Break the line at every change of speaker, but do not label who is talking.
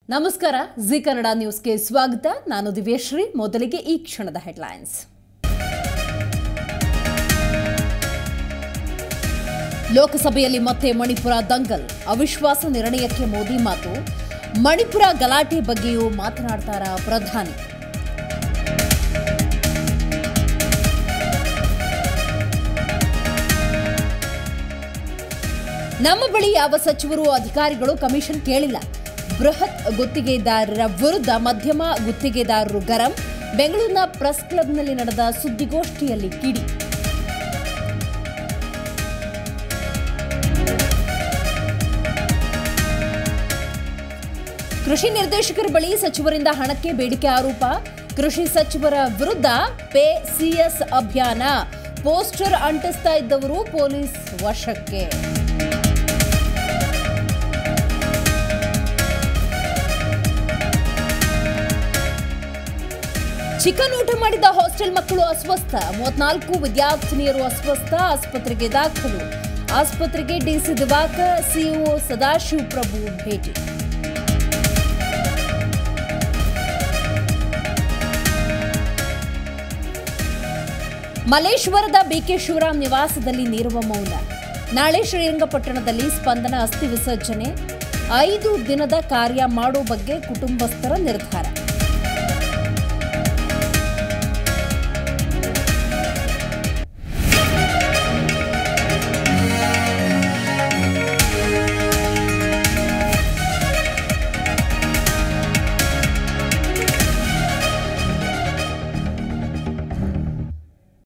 ನಮಸ್ಕಾರ ಜಿ ಕನ್ನಡ ನ್ಯೂಸ್ಗೆ ಸ್ವಾಗತ ನಾನು ದಿವ್ಯಶ್ರೀ ಮೊದಲಿಗೆ ಈ ಕ್ಷಣದ ಹೆಡ್ಲೈನ್ಸ್ ಲೋಕಸಭೆಯಲ್ಲಿ ಮತ್ತೆ ಮಣಿಪುರ ದಂಗಲ್ ಅವಿಶ್ವಾಸ ನಿರ್ಣಯಕ್ಕೆ ಮೋದಿ ಮಾತು ಮಣಿಪುರ ಗಲಾಟೆ ಬಗ್ಗೆಯೂ ಮಾತನಾಡ್ತಾರ ಪ್ರಧಾನಿ ನಮ್ಮ ಬಳಿ ಯಾವ ಸಚಿವರು ಅಧಿಕಾರಿಗಳು ಕಮಿಷನ್ ಕೇಳಿಲ್ಲ ಬೃಹತ್ ಗುತ್ತಿಗೆದಾರರ ವಿರುದ್ಧ ಮಧ್ಯಮ ಗುತ್ತಿಗೆದಾರರು ಗರಂ ಬೆಂಗಳೂರಿನ ಪ್ರೆಸ್ ಕ್ಲಬ್ನಲ್ಲಿ ನಡೆದ ಸುದ್ದಿಗೋಷ್ಠಿಯಲ್ಲಿ ಕಿಡಿ ಕೃಷಿ ನಿರ್ದೇಶಕರ ಬಳಿ ಸಚಿವರಿಂದ ಹಣಕ್ಕೆ ಬೇಡಿಕೆ ಆರೋಪ ಕೃಷಿ ಸಚಿವರ ವಿರುದ್ಧ ಪೇ ಸಿಎಸ್ ಅಭಿಯಾನ ಪೋಸ್ಟರ್ ಅಂಟಿಸ್ತಾ ಇದ್ದವರು ಪೊಲೀಸ್ ವಶಕ್ಕೆ ಚಿಕನ್ ಊಟ ಮಾಡಿದ ಹಾಸ್ಟೆಲ್ ಮಕ್ಕಳು ಅಸ್ವಸ್ಥ ಮೂವತ್ನಾಲ್ಕು ವಿದ್ಯಾರ್ಥಿನಿಯರು ಅಸ್ವಸ್ಥ ಆಸ್ಪತ್ರೆಗೆ ದಾಖಲು ಆಸ್ಪತ್ರೆಗೆ ಡಿಸಿ ದಿವಾಕರ್ ಸಿಇಒ ಸದಾಶಿವ ಪ್ರಭು ಭೇಟಿ ಮಲೇಶ್ವರದ ಬಿಕೆ ಶಿವರಾಮ್ ನಿವಾಸದಲ್ಲಿ ನೀರುವ ಮೌನ ನಾಳೆ ಶ್ರೀರಂಗಪಟ್ಟಣದಲ್ಲಿ ಸ್ಪಂದನ ಅಸ್ಥಿ ವಿಸರ್ಜನೆ ಐದು ದಿನದ ಕಾರ್ಯ ಮಾಡೋ ಬಗ್ಗೆ ಕುಟುಂಬಸ್ಥರ ನಿರ್ಧಾರ